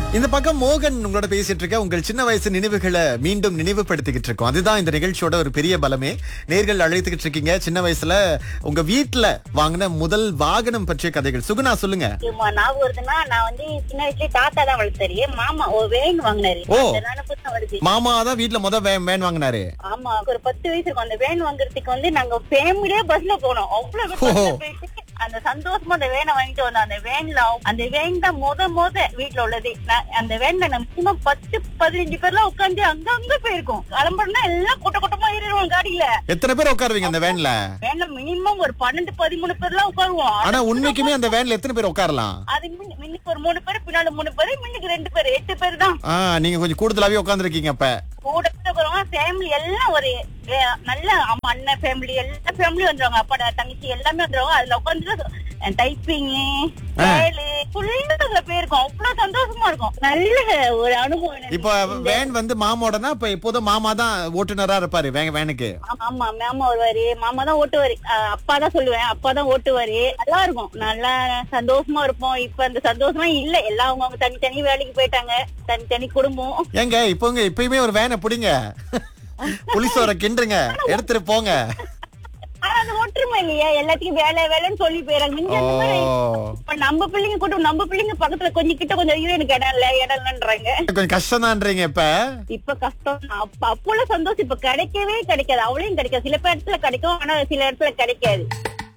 இந்த பக்கம் மோகன் உங்களோட பேசிட்டு இருக்க உங்கள் சின்ன வயசு நினைவுகளை மீண்டும் நினைவுபடுத்திக்கிட்டு இருக்கோம் அதுதான் இந்த நிகழ்ச்சியோட ஒரு பெரிய பலமே நேர்கள் அழைத்துக்கிட்டு இருக்கீங்க சின்ன வயசுல உங்க வீட்டுல வாங்கின முதல் வாகனம் பற்றிய கதைகள் சுகுணா சொல்லுங்க சும்மா ஞாபகம் வருதுன்னா நான் வந்து சின்ன வயசுல தாத்தா தான் வளர்த்தாரு மாமா ஒரு வேன் வாங்கினாரு ஓ. அந்த நினைப்பு தான் வருது மாமா தான் வீட்டுல முத வே- வேன் வாங்கினாரு ஆமா ஒரு பத்து வயசு இருக்கும் அந்த வேன் வாங்குறதுக்கு வந்து நாங்க ஃபேமிலியே பஸ்ல போனோம் அவ்வளவு பேர் ஓ. பஸ்ல போயிட்டு அந்த சந்தோஷமா அந்த வேனை வாங்கிட்டு வந்தோம் அந்த வேன்ல அந்த வேன் தான் முத முத வீட்டுல உள்ளது நான் அந்த வேன்ல நம்ம பத்து பதினஞ்சு பேர்லாம் உட்காந்து அங்க அங்க போயிருக்கோம் கிளம்புறோம்னா எல்லாம் கூட்ட கூட்டமா ஏறிடுவோம் காடியில எத்தனை பேர் உட்காருவீங்க அந்த வேன்ல வேன்ல மினிமம் ஒரு பன்னெண்டு பதிமூணு பேர்லாம் உட்காருவோம் ஆனா உண்மைக்குமே அந்த வேன்ல எத்தனை பேர் உட்காரலாம் அது மின்- மின்னுக்கு ஒரு மூணு பேர் பின்னாடி மூணு பேர் மின்னுக்கு ரெண்டு பேர் எட்டு பேர் தான் ஆ நீங்க கொஞ்சம் கூடுதலாவே உட்கார்ந்துருக்கீங்க அப்ப கூட இருக்கிறவங்க ஃபேமிலி எல்லாம் ஒரு வே- நல்ல அம்மா அண்ணன் ஃபேமிலி எல்லா ஃபேமிலி வந்துருவாங்க அப்பா தங்கச்சி எல்லாமே வந்துருவாங்க அதுல உட்காந்து டைப்பிங் வேலு ஃபுல்லா அதுல போயிருக்கோம் அவ்வளவு சந்தோஷமா இருக்கும் நல்ல ஒரு அனுபவம் எனக்கு. இப்ப வேன் வந்து மாமோடனா இப்ப எப்போதும் மாமா தான் ஓட்டுநரா இருப்பாரு வே- வேனுக்கு ஆமா, ஆமா மாமா வருவாரு மாமா தான் ஓட்டுவாரு அஹ் அப்பா தான் சொல்லுவேன் அப்பா தான் ஓட்டுவாரு நல்லா இருக்கும் நல்லா சந்தோஷமா இருப்போம் இப்ப அந்த சந்தோஷமா இல்ல எல்லாம் அவங்க அவங்க தனித்தனி வேலைக்கு போயிட்டாங்க தனித்தனி குடும்பம் ஏங்க இப்போங்க இப்பயுமே ஒரு வேனை பிடிங்க புலிசோர கிண்டுங்க எடுத்துட்டு போங்க ஆனா அது ஒற்றுமை இல்லையா எல்லாத்தையும் வேலை வேலைன்னு சொல்லி போயிறாங்க இங்க அந்த மாதிரி ஓ இப்ப நம்ம பிள்ளைங்க கூட நம்ம பிள்ளைங்க பக்கத்துல கொஞ்சம் கிட்ட கொஞ்சம் ஐயோ எனக்கு இடம் இல்ல இடம் இல்லைன்றாங்க கொஞ்சம் கஷ்டம்தான்றீங்க இப்ப இப்ப கஷ்டம் தான். அப்ப அப்ப உள்ள சந்தோஷம் இப்ப கிடைக்கவே கிடைக்காது அவளையும் கிடைக்காது சில இடத்துல கிடைக்கும் ஆனா சில இடத்துல கிடைக்காது